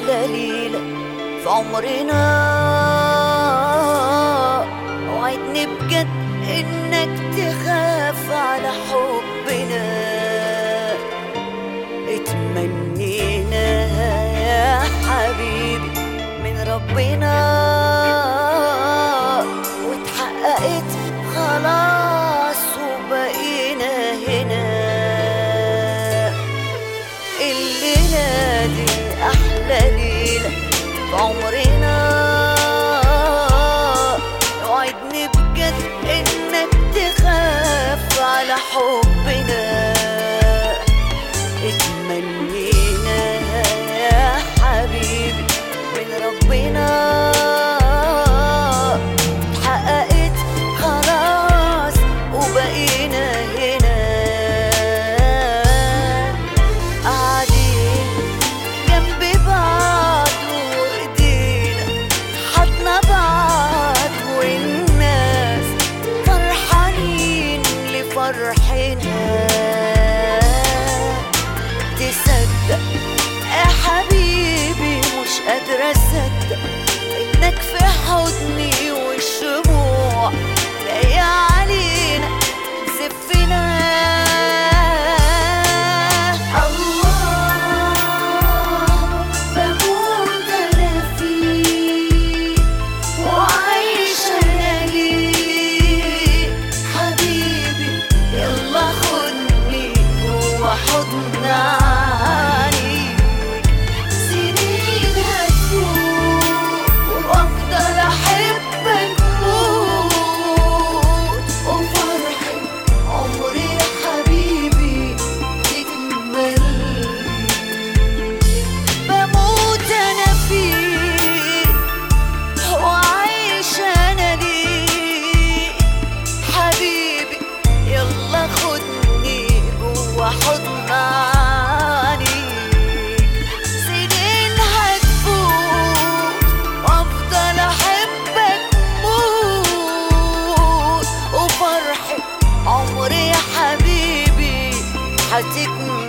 أحلى ليلة في عمرنا وعدني بجد إنك تخاف على حبنا اتمنيناها يا حبيبي من ربنا واتحققت خلاص وبقينا هنا الليلة دي أحلى ليلة في عمرنا وعدني بجد إنك تخاف على حبنا اتمنيناها يا حبيبي من ربنا اتحققت خلاص وبقينا هنا قاعدين جنب بعض وايدينا حضنا بعض والناس فرحانين لفرحنا تصدق يا حبيبي مش قادرة أصدق إنك في حضني والشموع جاية علينا زفنا الله بموت أنا فيك وعايش أنا ليك حبيبي يلا خدني جوا حضن عليك سنين هتفوت وأفضل أحبك موت وفرحة عمري يا حبيبي تكمل بموت أنا فيك وعايش أنا ليك حبيبي يلا خدني جوا حضن عليك سنين هتفوت وافضل احبك موت وفرحة عمري يا حبيبي هتكمل